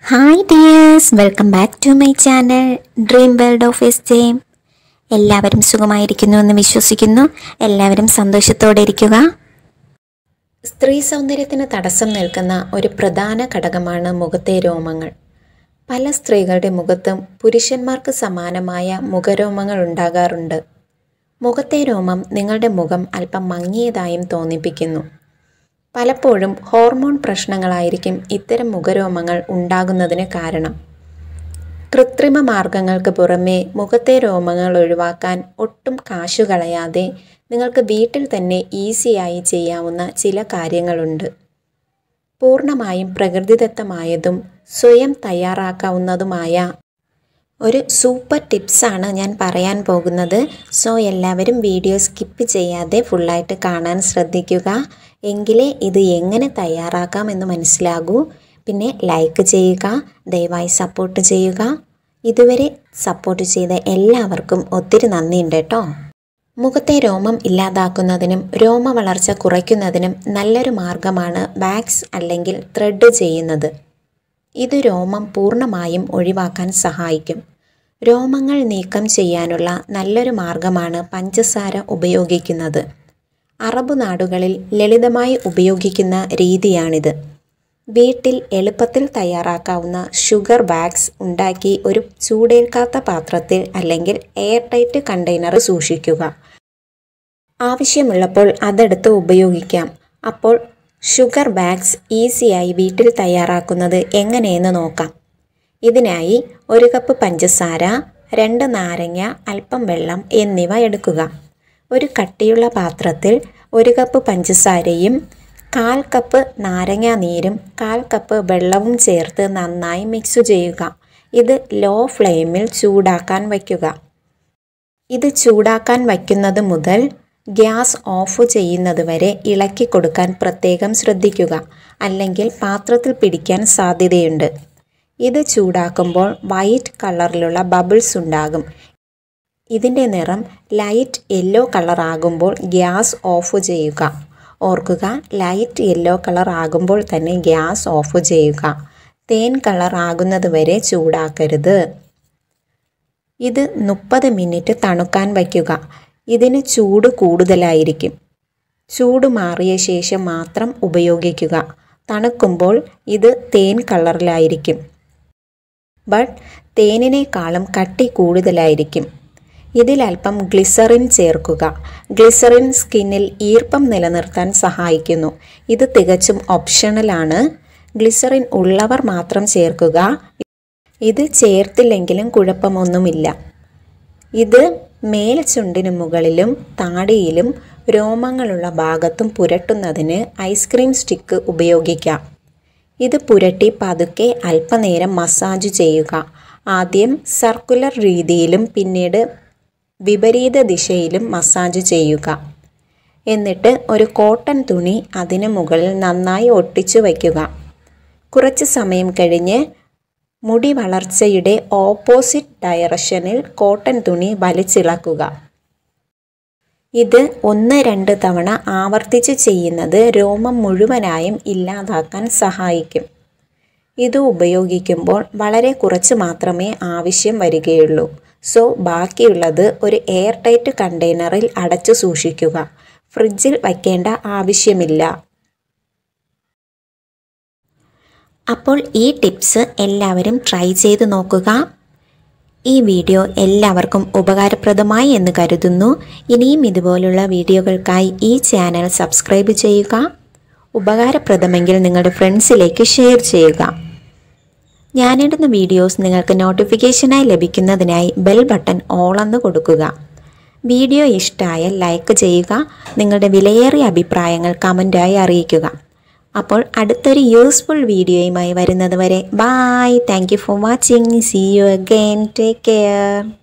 hi dears welcome back to my channel dream world of S ജെയിം എല്ലാവരും സുഖമായിരിക്കുന്നു എന്ന് വിശ്വസിക്കുന്നു എല്ലാവരും സന്തോഷത്തോടെ ഇരിക്കുക സ്ത്രീ സൗന്ദര്യത്തിന് തടസ്സം നിൽക്കുന്ന ഒരു പ്രധാന ഘടകമാണ് മുഖത്തെ രോമങ്ങൾ പല സ്ത്രീകളുടെ മുഖത്തും പുരുഷന്മാർക്ക് സമാനമായ മുഖരോമങ്ങൾ ഉണ്ടാകാറുണ്ട് മുഖത്തെ രോമം നിങ്ങളുടെ മുഖം അല്പം മങ്ങിയതായും തോന്നിപ്പിക്കുന്നു പലപ്പോഴും ഹോർമോൺ പ്രശ്നങ്ങളായിരിക്കും ഇത്തരം മുഖരോമങ്ങൾ ഉണ്ടാകുന്നതിന് കാരണം കൃത്രിമ മാർഗങ്ങൾക്ക് പുറമെ മുഖത്തെ രോമങ്ങൾ ഒഴിവാക്കാൻ ഒട്ടും കാശു കളയാതെ നിങ്ങൾക്ക് വീട്ടിൽ തന്നെ ഈസിയായി ചെയ്യാവുന്ന ചില കാര്യങ്ങളുണ്ട് പൂർണ്ണമായും പ്രകൃതിദത്തമായതും സ്വയം തയ്യാറാക്കാവുന്നതുമായ ഒരു സൂപ്പർ ടിപ്സാണ് ഞാൻ പറയാൻ പോകുന്നത് സോ എല്ലാവരും വീഡിയോ സ്കിപ്പ് ചെയ്യാതെ ഫുള്ളായിട്ട് കാണാൻ ശ്രദ്ധിക്കുക എങ്കിലേ ഇത് എങ്ങനെ തയ്യാറാക്കാം എന്ന് മനസ്സിലാകൂ പിന്നെ ലൈക്ക് ചെയ്യുക ദയവായി സപ്പോർട്ട് ചെയ്യുക ഇതുവരെ സപ്പോർട്ട് ചെയ്ത എല്ലാവർക്കും ഒത്തിരി നന്ദിയുണ്ട് കേട്ടോ മുഖത്തെ രോമം ഇല്ലാതാക്കുന്നതിനും രോമ വളർച്ച കുറയ്ക്കുന്നതിനും നല്ലൊരു മാർഗമാണ് വാക്സ് അല്ലെങ്കിൽ ത്രെഡ് ചെയ്യുന്നത് ഇത് രോമം പൂർണ്ണമായും ഒഴിവാക്കാൻ സഹായിക്കും രോമങ്ങൾ നീക്കം ചെയ്യാനുള്ള നല്ലൊരു മാർഗമാണ് പഞ്ചസാര ഉപയോഗിക്കുന്നത് അറബ് നാടുകളിൽ ലളിതമായി ഉപയോഗിക്കുന്ന രീതിയാണിത് വീട്ടിൽ എളുപ്പത്തിൽ തയ്യാറാക്കാവുന്ന ഷുഗർ വാക്സ് ഉണ്ടാക്കി ഒരു ചൂടേൽക്കാത്ത പാത്രത്തിൽ അല്ലെങ്കിൽ എയർ ടൈറ്റ് കണ്ടെയ്നറിൽ സൂക്ഷിക്കുക ആവശ്യമുള്ളപ്പോൾ അതെടുത്ത് ഉപയോഗിക്കാം അപ്പോൾ ഷുഗർ വാക്സ് ഈസിയായി വീട്ടിൽ തയ്യാറാക്കുന്നത് എങ്ങനെയെന്ന് നോക്കാം ഇതിനായി ഒരു കപ്പ് പഞ്ചസാര രണ്ട് നാരങ്ങ അല്പം വെള്ളം എന്നിവ എടുക്കുക ഒരു കട്ടിയുള്ള പാത്രത്തിൽ ഒരു കപ്പ് പഞ്ചസാരയും കാൽ കപ്പ് നാരങ്ങ നീരും കാൽ കപ്പ് വെള്ളവും ചേർത്ത് നന്നായി മിക്സ് ചെയ്യുക ഇത് ലോ ഫ്ലെയിമിൽ ചൂടാക്കാൻ വയ്ക്കുക ഇത് ചൂടാക്കാൻ വയ്ക്കുന്നത് മുതൽ ഗ്യാസ് ഓഫ് ചെയ്യുന്നത് വരെ ഇളക്കി കൊടുക്കാൻ പ്രത്യേകം ശ്രദ്ധിക്കുക അല്ലെങ്കിൽ പാത്രത്തിൽ പിടിക്കാൻ സാധ്യതയുണ്ട് ഇത് ചൂടാക്കുമ്പോൾ വൈറ്റ് കളറിലുള്ള ബബിൾസ് ഉണ്ടാകും ഇതിൻ്റെ നിറം ലൈറ്റ് യെല്ലോ കളർ ആകുമ്പോൾ ഗ്യാസ് ഓഫ് ചെയ്യുക ഓർക്കുക ലൈറ്റ് യെല്ലോ കളർ ആകുമ്പോൾ തന്നെ ഗ്യാസ് ഓഫ് ചെയ്യുക തേൻ കളർ ആകുന്നത് വരെ ചൂടാക്കരുത് ഇത് മുപ്പത് മിനിറ്റ് തണുക്കാൻ വയ്ക്കുക ഇതിന് ചൂട് കൂടുതലായിരിക്കും ചൂട് മാറിയ ശേഷം മാത്രം ഉപയോഗിക്കുക തണുക്കുമ്പോൾ ഇത് തേൻ കളറിലായിരിക്കും ബട്ട് തേനിനേക്കാളും കട്ടി കൂടുതലായിരിക്കും ഇതിൽ അല്പം ഗ്ലിസറിൻ ചേർക്കുക ഗ്ലിസറിൻ സ്കിന്നിൽ ഈർപ്പം നിലനിർത്താൻ സഹായിക്കുന്നു ഇത് തികച്ചും ഓപ്ഷണലാണ് ഗ്ലിസറിൻ ഉള്ളവർ മാത്രം ചേർക്കുക ഇത് ചേർത്തില്ലെങ്കിലും കുഴപ്പമൊന്നുമില്ല ഇത് മേൽചുണ്ടിന് മുകളിലും താടിയിലും രോമങ്ങളുള്ള ഭാഗത്തും പുരട്ടുന്നതിന് ഐസ്ക്രീം സ്റ്റിക്ക് ഉപയോഗിക്കാം ഇത് പുരട്ടി പതുക്കെ അല്പനേരം മസാജ് ചെയ്യുക ആദ്യം സർക്കുലർ രീതിയിലും പിന്നീട് വിപരീത ദിശയിലും മസാജ് ചെയ്യുക എന്നിട്ട് ഒരു കോട്ടൺ തുണി അതിന് മുകളിൽ നന്നായി ഒട്ടിച്ചു വയ്ക്കുക കുറച്ച് സമയം കഴിഞ്ഞ് മുടി വളർച്ചയുടെ ഓപ്പോസിറ്റ് ഡയറക്ഷനിൽ കോട്ടൺ തുണി വലിച്ചിളക്കുക ഇത് ഒന്ന് രണ്ട് തവണ ആവർത്തിച്ച് ചെയ്യുന്നത് രോമം മുഴുവനായും ഇല്ലാതാക്കാൻ സഹായിക്കും ഇത് ഉപയോഗിക്കുമ്പോൾ വളരെ കുറച്ച് മാത്രമേ ആവശ്യം വരികയുള്ളൂ സോ ബാക്കിയുള്ളത് ഒരു എയർ ടൈറ്റ് കണ്ടെയ്നറിൽ അടച്ചു സൂക്ഷിക്കുക ഫ്രിഡ്ജിൽ വയ്ക്കേണ്ട ആവശ്യമില്ല അപ്പോൾ ഈ ടിപ്സ് എല്ലാവരും ട്രൈ ചെയ്ത് നോക്കുക ഈ വീഡിയോ എല്ലാവർക്കും ഉപകാരപ്രദമായി എന്ന് കരുതുന്നു ഇനിയും ഇതുപോലുള്ള വീഡിയോകൾക്കായി ഈ ചാനൽ സബ്സ്ക്രൈബ് ചെയ്യുക ഉപകാരപ്രദമെങ്കിൽ നിങ്ങളുടെ ഫ്രണ്ട്സിലേക്ക് ഷെയർ ചെയ്യുക ഞാനിടുന്ന വീഡിയോസ് നിങ്ങൾക്ക് നോട്ടിഫിക്കേഷനായി ലഭിക്കുന്നതിനായി ബെൽ ബട്ടൺ ഓളെന്ന് കൊടുക്കുക വീഡിയോ ഇഷ്ടമായാൽ ലൈക്ക് ചെയ്യുക നിങ്ങളുടെ വിലയേറിയ അഭിപ്രായങ്ങൾ കമൻറ്റായി അറിയിക്കുക അപ്പോൾ അടുത്തൊരു യൂസ്ഫുൾ വീഡിയോയുമായി വരുന്നത് വരെ bye thank you for watching see you again take care